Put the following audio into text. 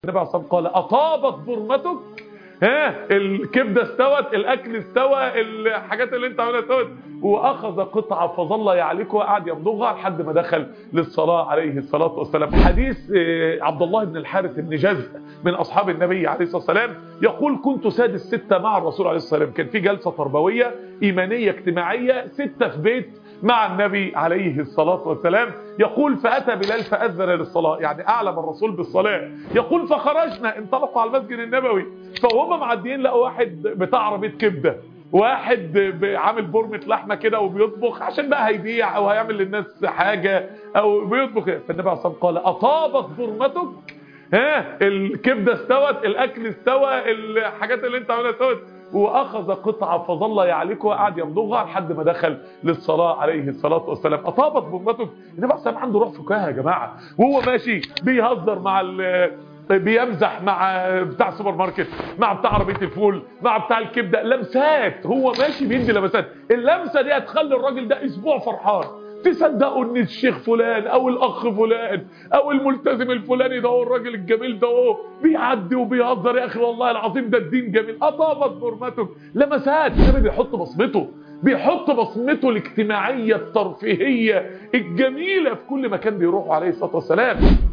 النبي عليه الصلاه والسلام قال اطابت برمتك ها الكبده استوت الاكل استوى الحاجات اللي انت عاملها استوت واخذ قطعه فظل يعلقها وقعد يمضغها لحد ما دخل للصلاه عليه الصلاه والسلام حديث عبد الله بن الحارث بن جزء من اصحاب النبي عليه الصلاه والسلام يقول كنت سادس سته مع الرسول عليه الصلاه والسلام كان في جلسه تربويه ايمانيه اجتماعيه سته في بيت مع النبي عليه الصلاة والسلام يقول فأتى بلال فأذن للصلاة يعني أعلم الرسول بالصلاة يقول فخرجنا انطلقوا على المسجد النبوي فهم معديين لقوا واحد بتاع عربية كبدة واحد عامل بورمة لحمة كده وبيطبخ عشان بقى هيبيع او هيعمل للناس حاجة او بيطبخ فالنبي عليه الصلاة قال اطابت بورمتك ها الكبدة استوت الاكل استوى الحاجات اللي انت عاملها استوت واخذ قطعه فظل يعلقها وقعد يمضغها لحد ما دخل للصلاه عليه الصلاه والسلام اطابت برمته النبي عليه عنده روح فكاهه يا جماعه وهو ماشي بيهزر مع بيمزح مع بتاع سوبر ماركت مع بتاع عربيه الفول مع بتاع الكبده لمسات هو ماشي بيدي لمسات اللمسه دي هتخلي الراجل ده اسبوع فرحان تصدقوا ان الشيخ فلان او الاخ فلان او الملتزم الفلاني ده هو الراجل الجميل ده هو بيعدي وبيهزر يا اخي والله العظيم ده الدين جميل اطابت برمته لمسات النبي بيحط بصمته بيحط بصمته الاجتماعيه الترفيهيه الجميله في كل مكان بيروحوا عليه الصلاه والسلام